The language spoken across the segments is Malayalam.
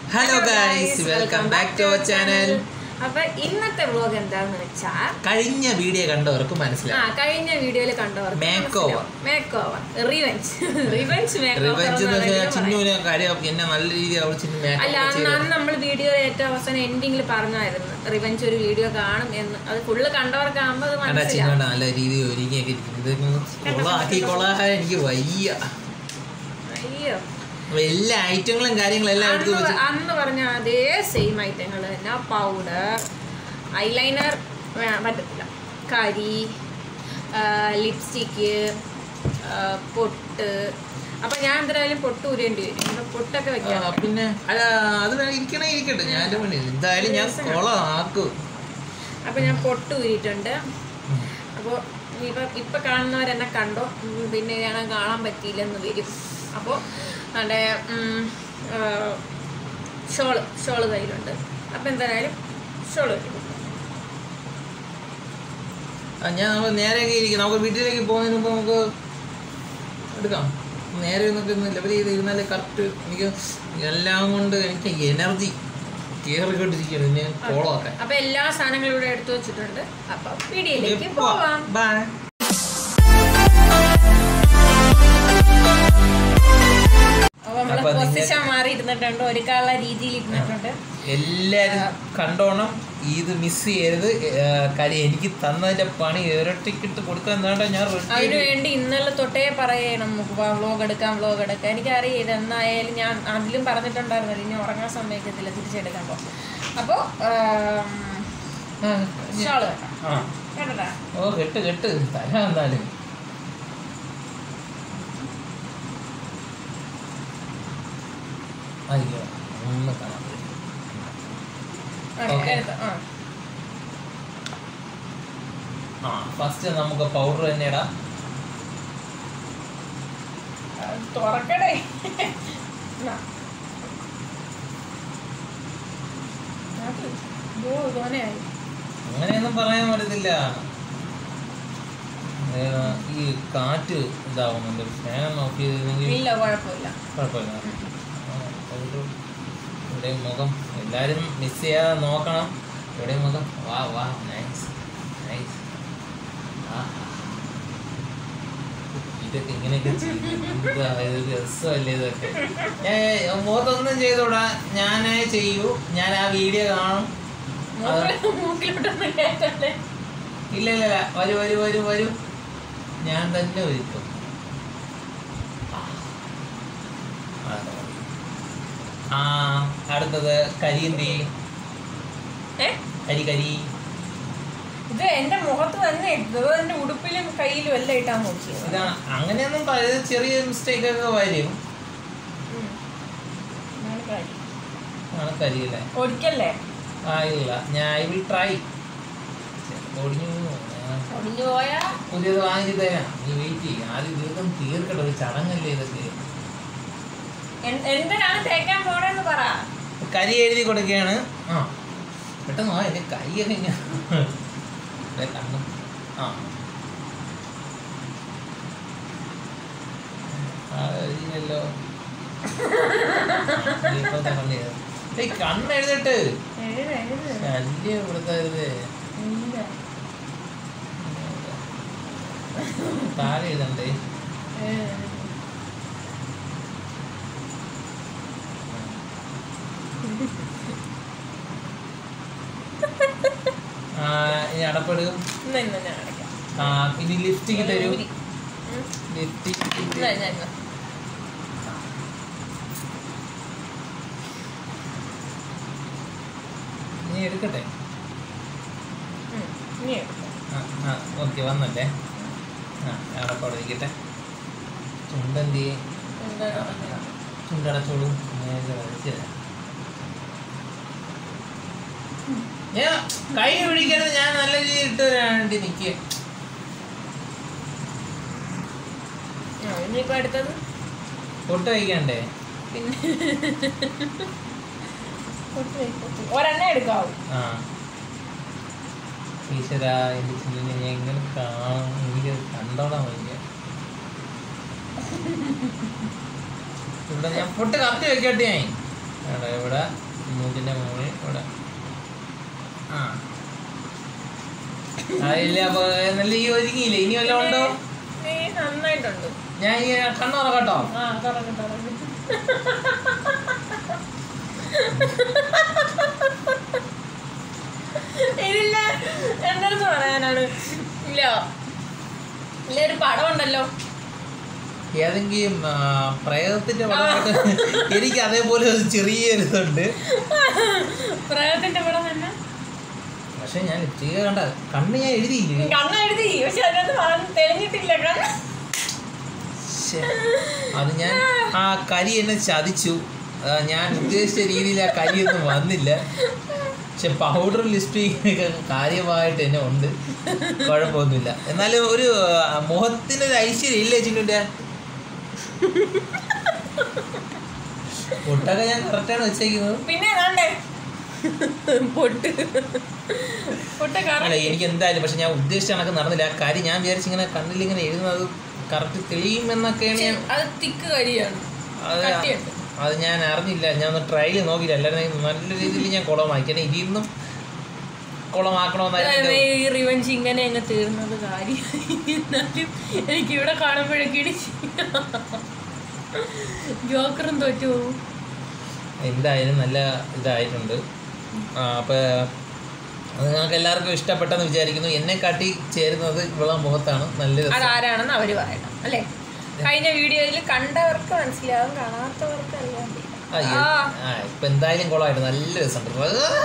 Hello guys welcome back to our channel അപ്പൊ ഇന്നത്തെ വ്ലോഗ് എന്താന്ന് വെച്ചാൽ കഴിഞ്ഞ വീഡിയോ കണ്ടവർക്ക് ആ മനസ്സിലാവും കഴിഞ്ഞ വീഡിയോയിൽ കണ്ടവർക്ക് Makeover. Make over revenge revenge revenge എന്ന് വെച്ചാൽ മേക്ക് ചിന്നുവിനെ കാര്യം എന്നെ നല്ല രീതിയിൽ അവൾ ചിന്നു അല്ല മേക്കപ്പ് അന്ന് ചെയ്തു അന്ന് നമ്മൾ വീഡിയോ ഏറ്റവും അവസാനം എൻഡിങ്ങിൽ പറഞ്ഞായിരുന്നു റിവെഞ്ച് ഒരു വീഡിയോ കാണും എന്ന് അത് ഫുള്ള് കണ്ടവർക്കാകുമ്പോ അത് കണ്ടാ മനസ്സിലാവും ചിന്നുവേണ്ട നല്ല രീതിയിൽ ഒരുങ്ങിയൊക്കെ ഇരിക്കുന്നു ഇത് കൊളാക്കി കൊളാക്കാൻ എനിക്ക് വയ്യ അയ്യോ അപ്പൊ എല്ലാ ഐറ്റങ്ങളും കാര്യങ്ങളും എല്ലാം എടുത്ത് അന്ന് വെച്ച് പ- അന്ന് പറഞ്ഞ അതേ സെയിം ഐറ്റങ്ങൾ തന്നെ പൗഡർ ഐലൈനർ പറ്റത്തില്ല കരി ലിപ്സ്റ്റിക്ക് പൊട്ട് അപ്പൊ ഞാൻ എന്തായാലും പൊട്ട് ഉരേണ്ടി വരും ഇപ്പൊ പൊട്ടൊക്കെ ആ, വെക്കാം പിന്നെ അല്ല അത് വേണം ഇരിക്കണേ ഇരിക്കട്ടെ ഞാൻ എൻ്റെ മുന്നിൽ എന്തായാലും ഞാൻ കൊളാക്കും അപ്പൊ ഞാൻ പൊട്ട് ഊരിയിട്ടുണ്ട് അപ്പോൾ ഇനിയിപ്പോൾ ഇപ്പം കാണുന്നവരെന്നെ കണ്ടോ ഉം, പിന്നെ ഞാൻ കാണാൻ പറ്റിയില്ലെന്ന് വരും അപ്പോൾ അവിടെ ഷോള് ഷോള് കയ്യിലുണ്ട് അപ്പം എന്തായാലും ഷോള് വരും ആ, ഞാൻ നമ്മൾ നേരെയൊക്കെ ഇരിക്കും നമുക്ക് വീട്ടിലേക്ക് പോകുന്നതിന് മുമ്പ് നമുക്ക് എടുക്കാം നേരെ നിന്നൊക്കെ ഒന്ന് ലെവൽ ചെയ്ത് ഇരുന്നാലേ കറക്റ്റ് എനിക്ക് എല്ലാം കൊണ്ട് എനിക്ക് എനർജി കയറിക്കൊണ്ടിരിക്കുകയാണ് ഞാൻ കോളമൊക്കെ അപ്പം എല്ലാ സാധനങ്ങളും ഇവിടെ എടുത്തു വെച്ചിട്ടുണ്ട് അപ്പം വീഡിയോയിലേക്ക് പോവാം ബൈ അപ്പോൾ നമ്മൾ അപ്പൊ നിങ്ങൾ- പൊസിഷൻ മാറി ഇരുന്നിട്ടുണ്ട് ഒരുക്കാനുള്ള രീതിയിൽ ഇരുന്നിട്ടുണ്ട് എല്ലാരും കണ്ടോണം ഇത് മിസ് ചെയ്യരുത് ഏ, കാര്യം എനിക്ക് തന്നതിന്റെ പണി ഇരട്ടിക്കിട്ട് കൊടുക്കാൻ എന്താണ്ടോ ഞാൻ ready അതിനു വേണ്ടി ഇന്നലെ തൊട്ടേ പറയണം വ്ലോഗ് എടുക്കാം വ്ലോഗ് എടുക്കാം എനിക്കറിയാം ഇത് എന്നായാലും ഞാൻ അതിലും പറഞ്ഞിട്ടുണ്ടായിരുന്നല്ലോ ഇനി ഉറങ്ങാൻ സമ്മതിക്കത്തില്ല തിരിച്ചെടുക്കുമ്പോൾ അപ്പോൾ ആ, ഷോള് വെക്കാം ആ കേട്ടടാ ഓ കെട്ട് കെട്ട് തരാം എന്നാലും അയ്യോ ഒന്ന് കാണാൻ പറ്റും Okay. എടുത്തോ ആ ആ ഫസ്റ്റ് നമുക്ക് പൗഡർ തന്നെ ഇടാം അത് തുറക്കടേ എന്നാ. അത് ഓ തോനെയായി അങ്ങനെയൊന്നും പറയാൻ പറ്റത്തില്ല ഏ, ഈ കാറ്റ് ഇതാവുന്നുണ്ട് ഫാൻ ഓഫ് ചെയ്തിരുന്നെങ്കിൽ ഇല്ല കുഴപ്പമില്ല കുഴപ്പമില്ല ആ, powder. ഇവിടെ മുഖം എല്ലാവരും മിസ് ചെയ്യാതെ നോക്കണം ഇവിടെ മുഖം വാ വാ നൈസ് നൈസ് ഇതൊക്കെ ഇങ്ങനെയൊക്കെ ചെയ്യും. എന്താ ഇത് രസമല്ലേ ഇതൊക്കെ ഏ മുഖത്തൊന്നും ചെയ്തോടാ ഞാനേ ചെയ്യൂ ഞാൻ ആ വീഡിയോ കാണും അത് മൂക്കിൽ- മൂക്കിലോട്ടൊന്നും കേട്ടല്ലേ ഇല്ല ഇല്ല ഇല്ല വരൂ വരൂ വരൂ വരൂ ഞാൻ തന്നെ ഒരുക്കും ആ. അതൊക്കെ മതി. ആ അടുത്തത് കരിയന്തി ഏ കരി കരി ഇത് എന്റെ മുഖത്ത് തന്നെ ഇട്ടത് എന്റെ ഉടുപ്പിലും കയ്യിലും എല്ലാം ഇട്ടാൻ നോക്കിയത് ഇതാണ് അങ്ങനെയൊന്നും പല- ചെറിയ മിസ്റ്റേക്ക് ഒക്കെ വരും ഉം. ഇതാണ് കാര്യം. ആണ് കരിയല്ലേ ഒരിക്കല്ലേ ആ ഇല്ല ഞാൻ ഐ വിൽ ട്രൈ ഒടിഞ്ഞു ഞാൻ ഒടിഞ്ഞു പോയാ പുതിയത് വാങ്ങി തരാം നീ വെയിറ്റ് ചെയ്യും ആദ്യം ദീർഘം തീർക്കട്ടെ ഒരു ചടങ്ങല്ലേ ഇതൊക്കെ എൻ- എന്തിനാണ് തേക്കാൻ പോണെന്ന് പറ കരി എഴുതി കൊടുക്കുകയാണ് ആ പെട്ടെന്ന് ആ എൻ്റെ കൈയൊക്കെ ഇങ്ങനെ ദേ കണ്ണു ആ ആ, എഴുതിയല്ലോ ഇപ്പൊ തന്നെ ഏയ് കണ്ണ് എഴുതട്ട് എഴുത എഴുത ശല്യം കൊടുത്തരുത് എഴുത. താഴെ എഴുതണ്ടേ എഴുത. ആ ഇനി അടപ്പെടും ഇന്ന് ഇന്ന് ഞാൻ അടയ്ക്കാം. ആ ഇനി ലിഫ്റ്റിക്ക് തരൂ ഊരി. ഉം. ലിഫ്റ്റിക്ക് ഇന്ന് ഞാൻ ഇന്ന്. നീ എടുക്കട്ടെ ഉം. ഇനി എടുക്കാം. ആ ആ ഓക്കെ വന്നല്ലേ ആ അടപ്പാട് ഇരിക്കട്ടെ ചുണ്ടെന്തി എന്താണ് പറഞ്ഞത്? ചുണ്ടടച്ചോളൂ നേരെ വരച്ച് തരാം. ഞാൻ കൈ പിടിക്കരുത് ഞാൻ നല്ല രീതിയിൽ ഇട്ട് തരാൻ വേണ്ടി നിൽക്കുക ആ, ഇനിയിപ്പോ അടുത്തത് പൊട്ട് വയ്ക്കണ്ടേ പിന്നെ പൊട്ട് വെയ്, പൊട്ട് വെയ്. ഒരെണ്ണം എടുക്കാവൂ ആ ഈശ്വര എൻ്റെ ചില്ലിനെ ഞാൻ എങ്ങനെ കാണും എനിക്ക് കണ്ടോളാൻ വയ്യ ഇവിടെ ഞാൻ പൊട്ട് കത്തി വെക്കട്ടെ ഞാൻ ഇവിടെ ഇവിടെ മൂക്കിൻ്റെ മുകളിൽ ഇവിടെ ആ അതില്ല അപ്പൊ നല്ല ഈ ഒരുങ്ങിയില്ലേ ഇനി വല്ലതും ഉണ്ടോ നീ നന്നായിട്ടുണ്ട് ഞാൻ ഈ കണ്ണു തുറക്കട്ടോ ആ തുറന്നു തുറന്നു ഇതില്ല എന്തെടുത്ത് പറയാനാണ് ഇല്ല ഇല്ല ഒരു പടം ഉണ്ടല്ലോ ഏതെങ്കിലും ആ, പ്രേതത്തിന്റെ പടമായിട്ട് എനിക്ക് അതേപോലെ ഒരു ചെറിയൊരു ഇതുണ്ട് പ്രേതത്തിന്റെ പടം തന്നെ പക്ഷെ ഞാൻ ലിപ്സ്റ്റിക് കണ്ട കണ്ണ് ഞാൻ എഴുതിയില്ലേ കണ്ണ എഴുതി പക്ഷെ അതിനകത്ത് പറഞ്ഞ് തെളിഞ്ഞിട്ടില്ല കണ്ണ് ശ്ശെ. അത് ഞാൻ ആ കരി എന്നെ ചതിച്ചു ആ, ഞാൻ ഉദ്ദേശിച്ച രീതിയിൽ ആ കരിയൊന്നും വന്നില്ല പക്ഷെ പൗഡർ ലിപ്സ്റ്റിക് കാര്യമായിട്ട് എന്നെ ഉണ്ട് കുഴപ്പമൊന്നുമില്ല എന്നാലും ഒരു ആ, മുഖത്തിനൊരു ഐശ്വര്യം ഇല്ലേ ചിന്നുൻ്റെ പൊട്ടൊക്കെ ഞാൻ കറക്റ്റാണ് വെച്ചേക്കുന്നത് പിന്നെ വേണ്ടേ പൊട്ട് പൊട്ട് അല്ല കാരണം എനിക്ക് എന്തായാലും പക്ഷെ ഞാൻ ഉദ്ദേശിച്ച കണക്ക് നടന്നില്ല ആ കാര്യം ഞാൻ വിചാരിച്ചു ഇങ്ങനെ കണ്ണിൽ ഇങ്ങനെ എഴുതുന്നത് കറക്റ്റ് തെളിയുമെന്നൊക്കെയാണ് ഞാൻ അത് തിക്ക് കരിയാണ് അത് കട്ടിയുണ്ട് അത് ഞാൻ അറിഞ്ഞില്ല ഞാൻ ഒന്ന് ട്രയൽ നോക്കിയില്ല അല്ലായിരുന്നു നല്ല രീതിയിൽ ഞാൻ കുളമാക്കി കാരണം ഇതിൽ നിന്നും കുളമാക്കണമെന്നായിരുന്നു എൻ്റെ- ഈ റിവഞ്ച് ഇങ്ങനെ അങ്ങ് തീർന്നത് കാര്യം എന്നാലും എനിക്ക് ഇവിടെ കാണുമ്പോഴൊക്കെ ഇടിച്ച് ജോക്കറും തോറ്റു പോകും എന്തായാലും നല്ല ഇതായിട്ടുണ്ട് ആ, അപ്പോൾ അത് നിങ്ങൾക്ക് എല്ലാവർക്കും ഇഷ്ടപ്പെട്ടെന്ന് വിചാരിക്കുന്നു എന്നെ കാട്ടി ചേരുന്നത് ഇവളെ മുഖത്താണ് നല്ല രസം അതാരാണെന്ന് അവര് പറയണം അല്ലേ കഴിഞ്ഞ വീഡിയോയിൽ കണ്ടവർക്ക് മനസ്സിലാവും കാണാത്തവർക്ക് അറിയാൻ പറ്റില്ല ആ, എ- ആ ഇപ്പൊ എന്തായാലും കുളമായിട്ട് നല്ല രസമുണ്ട്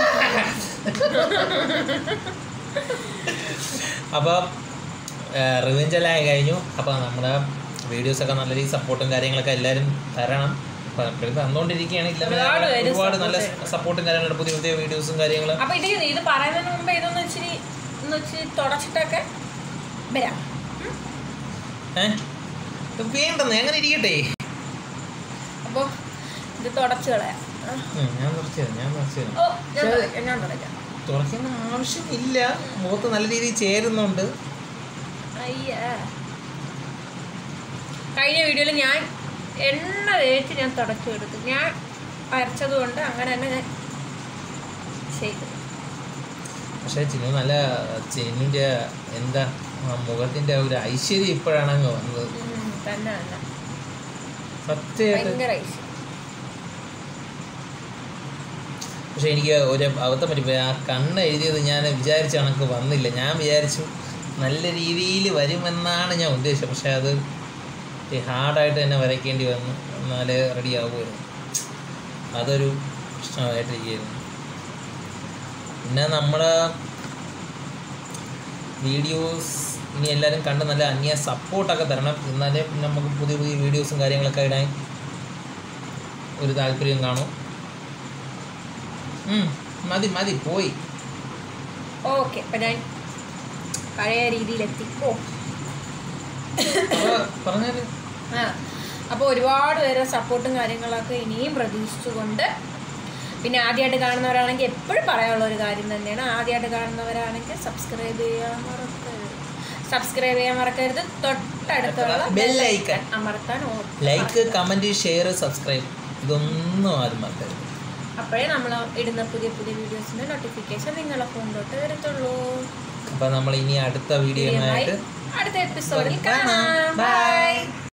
അപ്പോൾ റിവെഞ്ച് എല്ലാം ആയി കഴിഞ്ഞു അപ്പോൾ നമ്മുടെ വീഡിയോസൊക്കെ നല്ല രീതിയിൽ സപ്പോർട്ടും കാര്യങ്ങളൊക്കെ എല്ലാവരും തരണം അപ്പം ഇപ്പോഴും തന്നുകൊണ്ടിരിക്കുകയാണ് ഇല്ല ഒരുപാട് പേര് ഒരുപാട് നല്ല support സപ്പോർട്ടും കാര്യങ്ങളും പുതിയ പുതിയ വീഡിയോസും കാര്യങ്ങളും അപ്പൊ ഇത് ഇത് പറയുന്നതിന് മുമ്പ് ഇതൊന്ന് ഇച്ചിരി ഒന്ന് ഇച്ചിരി തുടച്ചിട്ടൊക്കെ വരാം ഏഹ് വേണ്ടെന്ന് അങ്ങനെ ഇരിക്കട്ടെ അപ്പൊ ഇത് തുടച്ചു കളയാം ആ. ഉം, ഞാൻ നിർത്തിയത് ഞാൻ നിർത്തിയത് ഓ ഞാൻ തുടയ്ക്കാം ഞാൻ തുടയ്ക്കാം തുറക്കേണ്ട ആവശ്യമില്ല മുഖത്ത് നല്ല രീതിയിൽ ചേരുന്നുണ്ട് അയ്യ കഴിഞ്ഞ വീഡിയോയിൽ ഞാൻ എണ്ണ തേച്ച് ഞാൻ തുടച്ചു എടുത്തു ഞാൻ വരച്ചത് കൊണ്ട് അങ്ങനെ തന്നെ ഞാൻ ചെയ്തു പക്ഷേ ചിന്നു നല്ല ചിന്നുൻ്റെ എന്താ ആ മുഖത്തിൻ്റെ ഒരു ഐശ്വര്യം ഇപ്പോഴാണ് അങ്ങ് വന്നത് ഉം, തന്നെ തന്നെ സത്യമായിട്ട് ഭയങ്കര ഐശ്വര്യം പക്ഷെ എനിക്ക് ഒരു അബദ്ധം പറ്റിപ്പോയി ആ കണ്ണ് എഴുതിയത് ഞാൻ വിചാരിച്ച കണക്ക് വന്നില്ല ഞാൻ വിചാരിച്ചു നല്ല രീതിയിൽ വരുമെന്നാണ് ഞാൻ ഉദ്ദേശിച്ചത് പക്ഷെ അത് ഹാർഡായിട്ട് തന്നെ വരയ്ക്കേണ്ടി വന്നു എന്നാലേ റെഡി ആകുമായിരുന്നു അതൊരു പ്രശ്നമായിട്ടിരിക്കുന്നു പിന്നെ നമ്മുടെ വീഡിയോസ് ഇനി എല്ലാവരും കണ്ട് നല്ല അന്യ സപ്പോർട്ടൊക്കെ തരണം എന്നാലേ പിന്നെ നമുക്ക് പുതിയ പുതിയ വീഡിയോസും കാര്യങ്ങളൊക്കെ ഇടാൻ ഒരു താല്പര്യം കാണും ഉം, മതി മതി പോയി ഓക്കെ അപ്പം ഞാൻ പഴയ രീതിയിലെത്തി ഓ അപ്പൊ പറഞ്ഞാല് ആ അപ്പോൾ ഒരുപാട് പേരെ സപ്പോർട്ടും കാര്യങ്ങളൊക്കെ ഇനിയും പ്രതീക്ഷിച്ചുകൊണ്ട് പിന്നെ ആദ്യമായിട്ട് കാണുന്നവരാണെങ്കിൽ എപ്പോഴും പറയാനുള്ള ഒരു കാര്യം തന്നെയാണ് ആദ്യമായിട്ട് കാണുന്നവരാണെങ്കിൽ സബ്സ്ക്രൈബ് ചെയ്യാൻ മറക്കരുത് സബ്സ്ക്രൈബ് ചെയ്യാൻ മറക്കരുത് തൊട്ടടുത്തുള്ള Bell icon. അമർത്താൻ ഓ- ലൈക്ക് കമൻറ്റ് ഷെയർ സബ്സ്ക്രൈബ് ഇതൊന്നും ആരും മറക്കരുത് അപ്പോഴേ നമ്മൾ ഇടുന്ന പുതിയ പുതിയ വീഡിയോസിൻ്റെ നോട്ടിഫിക്കേഷൻ നിങ്ങളെ ഫോണിലോട്ട് വരത്തുള്ളൂ അപ്പം നമ്മൾ ഇനി അടുത്ത വീഡിയോ ആയിട്ട് അടുത്ത എപ്പിസോഡിൽ കാണാം. കാണാം Bye. ബൈ